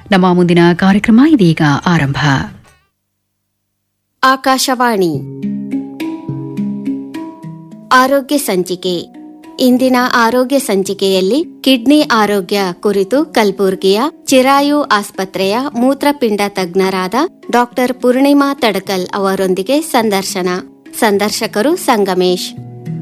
ನಮ್ಮ ಮುಂದಿನ ಕಾರ್ಯಕ್ರಮ ಇದೀಗ ಆರಂಭ ಆಕಾಶವಾಣಿ ಆರೋಗ್ಯ ಸಂಚಿಕೆ ಇಂದಿನ ಆರೋಗ್ಯ ಸಂಚಿಕೆಯಲ್ಲಿ ಕಿಡ್ನಿ ಆರೋಗ್ಯ ಕುರಿತು ಕಲಬುರ್ಗಿಯ ಚಿರಾಯು ಆಸ್ಪತ್ರೆಯ ಮೂತ್ರಪಿಂಡ ತಜ್ಞರಾದ ಡಾಕ್ಟರ್ ಪೂರ್ಣಿಮಾ ತಡಕಲ್ ಅವರೊಂದಿಗೆ ಸಂದರ್ಶನ ಸಂದರ್ಶಕರು ಸಂಗಮೇಶ್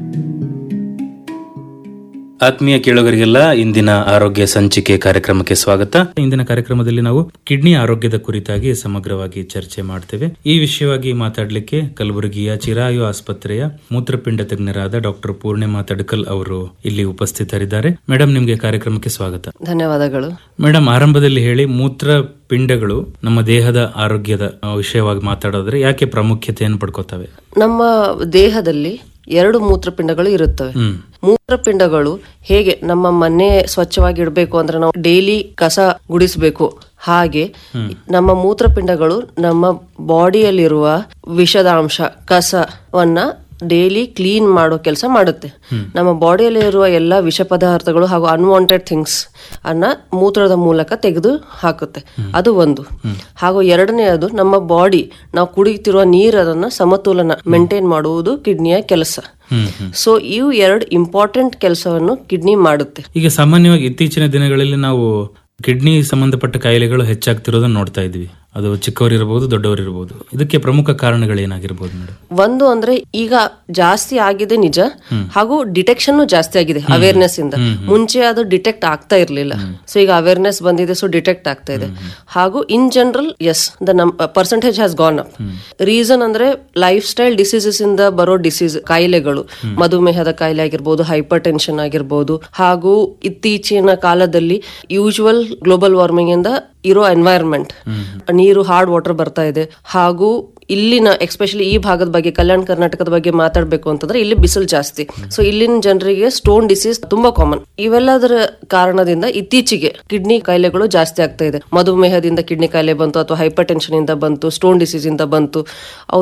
ಆತ್ಮೀಯ ಕೇಳುಗರಿಗೆಲ್ಲ ಇಂದಿನ ಆರೋಗ್ಯ ಸಂಚಿಕೆ ಕಾರ್ಯಕ್ರಮಕ್ಕೆ ಸ್ವಾಗತ ಇಂದಿನ ಕಾರ್ಯಕ್ರಮದಲ್ಲಿ ನಾವು ಕಿಡ್ನಿ ಆರೋಗ್ಯದ ಕುರಿತಾಗಿ ಸಮಗ್ರವಾಗಿ ಚರ್ಚೆ ಮಾಡ್ತೇವೆ ಈ ವಿಷಯವಾಗಿ ಮಾತಾಡಲಿಕ್ಕೆ ಕಲಬುರಗಿಯ ಚಿರಾಯು ಆಸ್ಪತ್ರೆಯ ಮೂತ್ರಪಿಂಡ ತಜ್ಞರಾದ ಡಾಕ್ಟರ್ ಪೂರ್ಣಿಮಾ ತಡ್ಕಲ್ ಅವರು ಇಲ್ಲಿ ಉಪಸ್ಥಿತರಿದ್ದಾರೆ ಮೇಡಮ್ ನಿಮ್ಗೆ ಕಾರ್ಯಕ್ರಮಕ್ಕೆ ಸ್ವಾಗತ ಧನ್ಯವಾದಗಳು ಮೇಡಮ್ ಆರಂಭದಲ್ಲಿ ಹೇಳಿ ಮೂತ್ರ ಪಿಂಡಗಳು ನಮ್ಮ ದೇಹದ ಆರೋಗ್ಯದ ಆ, ವಿಷಯವಾಗಿ ಮಾತಾಡೋದ್ರೆ ಯಾಕೆ ಪ್ರಾಮುಖ್ಯತೆಯನ್ನು ಪಡ್ಕೋತವೆ ನಮ್ಮ ದೇಹದಲ್ಲಿ ಎರಡು ಮೂತ್ರಪಿಂಡಗಳು ಇರುತ್ತವೆ ಹ್ಮ್ ಮೂತ್ರಪಿಂಡಗಳು ಹೇಗೆ ನಮ್ಮ ಮನೆ ಸ್ವಚ್ಛವಾಗಿ ಇಡಬೇಕು ಅಂದ್ರೆ ನಾವು ಡೈಲಿ ಕಸ ಗುಡಿಸಬೇಕು ಹಾಗೆ ನಮ್ಮ ಮೂತ್ರಪಿಂಡಗಳು ನಮ್ಮ ಬಾಡಿಯಲ್ಲಿರುವ ವಿಷದ ಅಂಶ ಕಸವನ್ನ ಡೈಲಿ ಕ್ಲೀನ್ ಮಾಡೋ ಕೆಲಸ ಮಾಡುತ್ತೆ ನಮ್ಮ ಬಾಡಿಯಲ್ಲಿ ಇರುವ ಎಲ್ಲ ವಿಷ ಪದಾರ್ಥಗಳು ಹಾಗೂ ಅನ್ವಾಂಟೆಡ್ ಥಿಂಗ್ಸ್ ಅನ್ನ ಮೂತ್ರದ ಮೂಲಕ ತೆಗೆದು ಹಾಕುತ್ತೆ ಅದು ಒಂದು ಹಾಗೂ ಎರಡನೆಯದು ನಮ್ಮ ಬಾಡಿ ನಾವು ಕುಡಿಯುತ್ತಿರುವ ನೀರನ್ನ ಸಮತೋಲನ ಮೇಂಟೈನ್ ಮಾಡುವುದು ಕಿಡ್ನಿಯ ಕೆಲಸ ಹ್ಮ್ ಹ್ಮ್ ಸೊ ಇವು ಎರಡು ಇಂಪಾರ್ಟೆಂಟ್ ಕೆಲಸವನ್ನು ಕಿಡ್ನಿ ಮಾಡುತ್ತೆ ಈಗ ಸಾಮಾನ್ಯವಾಗಿ ಇತ್ತೀಚಿನ ದಿನಗಳಲ್ಲಿ ನಾವು ಕಿಡ್ನಿ ಸಂಬಂಧಪಟ್ಟ ಕಾಯಿಲೆಗಳು ಹೆಚ್ಚಾಗ್ತಿರೋದನ್ನ ನೋಡ್ತಾ ಇದ್ವಿ ಅದು ಚಿಕ್ಕವರಿರಬಹುದು ದೊಡ್ಡವರಿರಬಹುದು ಇದಕ್ಕೆ ಪ್ರಮುಖ ಕಾರಣಗಳೇನಾಗಿರ್ಬೋದು ಮೇಡಮ್ ಒಂದು ಅಂದ್ರೆ ಈಗ ಜಾಸ್ತಿ ಆಗಿದೆ ನಿಜ ಹಾಗೂ ಡಿಟೆಕ್ಷನ್ ಜಾಸ್ತಿ ಆಗಿದೆ ಅವೇರ್ನೆಸ್ ಇಂದ ಮುಂಚೆ ಅದು ಡಿಟೆಕ್ಟ್ ಆಗ್ತಾ ಇರ್ಲಿಲ್ಲ ಸೊ ಈಗ ಅವೇರ್ನೆಸ್ ಬಂದಿದೆ ಸೊ ಡಿಟೆಕ್ಟ್ ಆಗ್ತಾ ಇದೆ ಹಾಗೂ ಇನ್ ಜನರಲ್ ಎಸ್ ದ ನಮ್ percentage has gone up reason ಅಂದ್ರೆ ಲೈಫ್ ಸ್ಟೈಲ್ ಡಿಸೀಸಸ್ ಇಂದ ಬರೋ ಡಿಸೀಸ್ ಕಾಯಿಲೆಗಳು ಮಧುಮೇಹದ ಕಾಯಿಲೆ ಆಗಿರ್ಬೋದು ಹೈಪರ್ ಟೆನ್ಷನ್ ಆಗಿರ್ಬೋದು ಹಾಗೂ ಇತ್ತೀಚಿನ ಕಾಲದಲ್ಲಿ ಯೂಶುವಲ್ ಗ್ಲೋಬಲ್ ವಾರ್ಮಿಂಗ್ ಇಂದ ಇರೋ ಎನ್ವೈರನ್ಮೆಂಟ್ ನೀರು ಹಾರ್ಡ್ ವಾಟರ್ ಬರ್ತಾ ಇದೆ ಹಾಗೂ ಇಲ್ಲಿನ ಎಸ್ಪೆಷಲಿ ಈ ಭಾಗದ ಬಗ್ಗೆ ಕಲ್ಯಾಣ ಕರ್ನಾಟಕದ ಬಗ್ಗೆ ಮಾತಾಡಬೇಕು ಅಂತಂದ್ರೆ ಇಲ್ಲಿ ಬಿಸಿಲು ಜಾಸ್ತಿ ಸೊ ಇಲ್ಲಿನ ಜನರಿಗೆ ಸ್ಟೋನ್ ಡಿಸೀಸ್ ತುಂಬಾ ಕಾಮನ್ ಇವೆಲ್ಲದರ ಕಾರಣದಿಂದ ಇತ್ತೀಚೆಗೆ ಕಿಡ್ನಿ ಕಾಯಿಲೆಗಳು ಜಾಸ್ತಿ ಆಗ್ತಾ ಇದೆ ಮಧುಮೇಹದಿಂದ ಕಿಡ್ನಿ ಕಾಯಿಲೆ ಬಂತು ಅಥವಾ ಹೈಪರ್ ಟೆನ್ಷನ್ ಇಂದ ಬಂತು ಸ್ಟೋನ್ ಡಿಸೀಸ್ ಇಂದ ಬಂತು